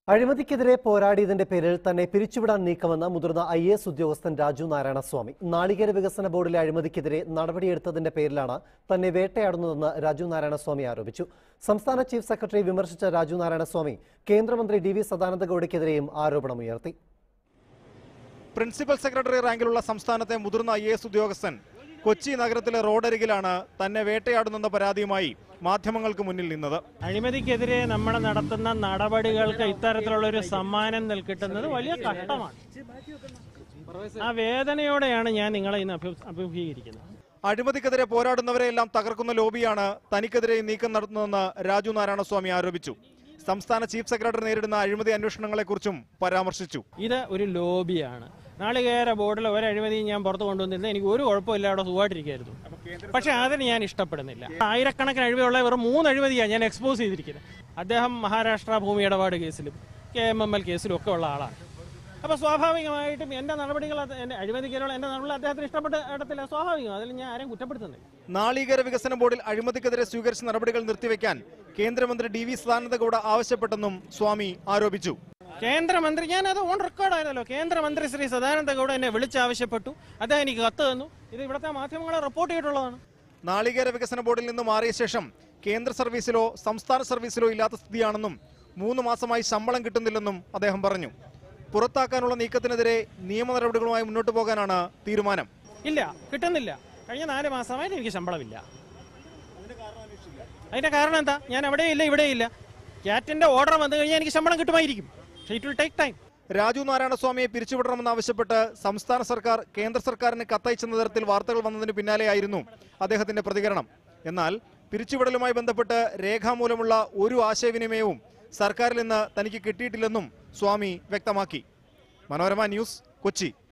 അഴിമതിക്കെതിരെ പോരാടിയതിന്റെ പേരിൽ തന്നെ പിരിച്ചുവിടാൻ നീക്കമെന്ന് മുതിർന്ന ഐ എസ് ഉദ്യോഗസ്ഥൻ രാജു നാരായണസ്വാമി നാളികേര വികസന ബോർഡിലെ അഴിമതിക്കെതിരെ നടപടിയെടുത്തതിന്റെ പേരിലാണ് തന്നെ വേട്ടയാടുന്നതെന്ന് രാജു നാരായണസ്വാമി ആരോപിച്ചു സംസ്ഥാന ചീഫ് സെക്രട്ടറി വിമർശിച്ച രാജു നാരായണസ്വാമി കേന്ദ്രമന്ത്രി ഡി വി സദാനന്ദ ഗൌഡയ്ക്കെതിരെയും ആരോപണമുയർത്തി പ്രിൻസിപ്പൽ സെക്രട്ടറി റാങ്കിലുള്ള സംസ്ഥാനത്തെ മുതിർന്ന ഐ എസ് ഉദ്യോഗസ്ഥൻ കൊച്ചി നഗരത്തിലെ റോഡരികിലാണ് തന്നെ വേട്ടയാടുന്നെന്ന പരാതിയുമായി മാധ്യമങ്ങൾക്ക് മുന്നിൽ നിന്നത് അഴിമതിക്കെതിരെ നമ്മൾ നടത്തുന്ന നടപടികൾക്ക് ഇത്തരത്തിലുള്ള ഒരു സമ്മാനം നൽ- കിട്ടുന്നത് വലിയ കഷ്ടമാണ് ആ വേദനയോടെയാണ് ഞാൻ നിങ്ങളെ ഇന്ന് അഭി- അഭിമുഖീകരിക്കുന്നത് അഴിമതിക്കെതിരെ പോരാടുന്നവരെയെല്ലാം തകർക്കുന്ന ലോബിയാണ് തനിക്കെതിരെ ഈ നീക്കം നടത്തുന്നതെന്ന് രാജു നാരായണസ്വാമി ആരോപിച്ചു സംസ്ഥാന ചീഫ് സെക്രട്ടറി നേരിടുന്ന അഴിമതി അന്വേഷണങ്ങളെക്കുറിച്ചും പരാമർശിച്ചു ഇത് ഒരു ലോബിയാണ് നാളികേര ബോർഡിൽ ഒരു അഴിമതിയും ഞാൻ പുറത്ത് കൊണ്ടുവന്നില്ല എനിക്ക് ഒരു കുഴപ്പമില്ല അവിടെ സുഖമായിട്ടിരിക്കായിരുന്നു പക്ഷേ അതിന് ഞാൻ ഇഷ്ടപ്പെടുന്നില്ല ആയിരക്കണക്കിന് അഴിമതിയുള്ള വെറും മൂന്ന് അഴിമതിയാണ് ഞാൻ എക്സ്പോസ് ചെയ്തിരിക്കുന്നത് അദ്ദേഹം മഹാരാഷ്ട്ര ഭൂമി ഇടപാട് കേസിലും കെ എം എം എൽ കേസിലും ഒക്കെ ഉള്ള ആളാണ് അപ്പോൾ സ്വാഭാവികമായിട്ടും എൻ്റെ നടപടികൾ അത് എൻ്റെ അഴിമതിക്കെതിരെയുള്ള എൻ്റെ നടപടികൾ അദ്ദേഹത്തിന് ഇഷ്ടപ്പെട്ട് ഇടത്തില്ല സ്വാഭാവികം അതിൽ ഞാൻ ആരെയും കുറ്റപ്പെടുത്തുന്നില്ല നാളികേര വികസന ബോർഡിൽ അഴിമതിക്കെതിരെ സ്വീകരിച്ച നടപടികൾ നിർത്തിവെക്കാൻ കേന്ദ്രമന്ത്രി ഡി വി സദാനന്ദ ഗൌഡ ആവശ്യപ്പെട്ടെന്നും സ്വാമി ആരോപിച്ചു കേന്ദ്രമന്ത്രി ഞാൻ അത് ഓൺ റെക്കോർഡ് ആയിരുന്നല്ലോ കേന്ദ്രമന്ത്രി ശ്രീ സദാനന്ദ ഗൌഡ എന്നെ വിളിച്ചാവശ്യപ്പെട്ടു അദ്ദേഹം എനിക്ക് കത്ത് തന്നു ഇത് ഇവിടുത്തെ മാധ്യമങ്ങളെ റിപ്പോർട്ട് ചെയ്തിട്ടുള്ളതാണ് നാളികേര വികസന ബോർഡിൽ നിന്ന് മാറിയ ശേഷം കേന്ദ്ര സർവീസിലോ സംസ്ഥാന സർവീസിലോ ഇല്ലാത്ത സ്ഥിതിയാണെന്നും മൂന്ന് മാസമായി ശമ്പളം കിട്ടുന്നില്ലെന്നും അദ്ദേഹം പറഞ്ഞു പുറത്താക്കാനുള്ള നീക്കത്തിനെതിരെ നിയമ നടപടികളുമായി മുന്നോട്ട് പോകാനാണ് തീരുമാനം ഇല്ല കിട്ടുന്നില്ല കഴിഞ്ഞ നാല് മാസമായിട്ട് എനിക്ക് ശമ്പളമില്ല അതിന്റെ കാരണം എന്താ ഞാൻ അവിടെയില്ല ഇവിടെയില്ല ക്യാറ്റിന്റെ ഓർഡർ വന്നു കഴിഞ്ഞാൽ എനിക്ക് ശമ്പളം കിട്ടുമായിരിക്കും പക്ഷേ it will take time Raju നാരായണസ്വാമിയെ പിരിച്ചുവിടണമെന്നാവശ്യപ്പെട്ട് സംസ്ഥാന സർക്കാർ കേന്ദ്ര സർക്കാരിന് കത്തയച്ചെന്ന തരത്തിൽ വാർത്തകൾ വന്നതിന് പിന്നാലെയായിരുന്നു അദ്ദേഹത്തിന്റെ പ്രതികരണം എന്നാൽ പിരിച്ചുവിടലുമായി ബന്ധപ്പെട്ട് രേഖാമൂലമുള്ള ഒരു ആശയവിനിമയവും സർക്കാരിൽ നിന്ന് തനിക്ക് കിട്ടിയിട്ടില്ലെന്നും സ്വാമി വ്യക്തമാക്കി മനോരമ ന്യൂസ് കൊച്ചി